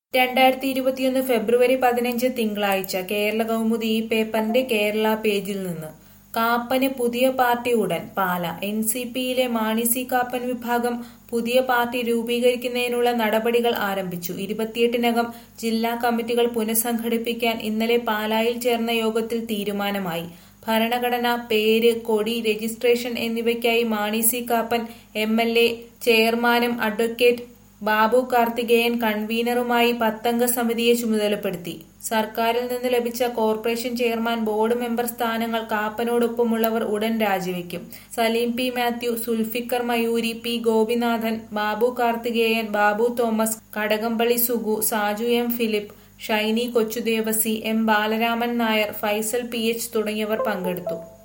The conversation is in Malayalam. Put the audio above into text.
രണ്ടായിരത്തി ഇരുപത്തിയൊന്ന് ഫെബ്രുവരി പതിനഞ്ച് തിങ്കളാഴ്ച കേരള കൗമുദി ഈ പേപ്പറിന്റെ കേരള പേജിൽ നിന്ന് കാപ്പന് പുതിയ പാർട്ടി ഉടൻ പാല എൻ സി പിയിലെ മാണി സി കാപ്പൻ വിഭാഗം പുതിയ പാർട്ടി രൂപീകരിക്കുന്നതിനുള്ള നടപടികൾ ആരംഭിച്ചു ഇരുപത്തിയെട്ടിനകം ജില്ലാ കമ്മിറ്റികൾ പുനഃസംഘടിപ്പിക്കാൻ ഇന്നലെ പാലായിൽ ചേർന്ന യോഗത്തിൽ തീരുമാനമായി ഭരണഘടന പേര് കൊടി രജിസ്ട്രേഷൻ എന്നിവയ്ക്കായി Mani C Kappan M L A ചെയർമാനും അഡ്വക്കേറ്റ് ബാബു കാർത്തികേയൻ കൺവീനറുമായി പത്തംഗ സമിതിയെ ചുമതലപ്പെടുത്തി സർക്കാരിൽ നിന്ന് ലഭിച്ച കോർപ്പറേഷൻ ചെയർമാൻ ബോർഡ് മെമ്പർ സ്ഥാനങ്ങൾ കാപ്പനോടൊപ്പമുള്ളവർ ഉടൻ രാജിവെക്കും Saleem P Mathew Sulfikar Mayoori P Gopinathan Babu Karthikeyan Babu Thomas Kadakampally Sugu Saju M Philip Shiny Kochudevassy M Balaraman Nair Faisal P H തുടങ്ങിയവർ പങ്കെടുത്തു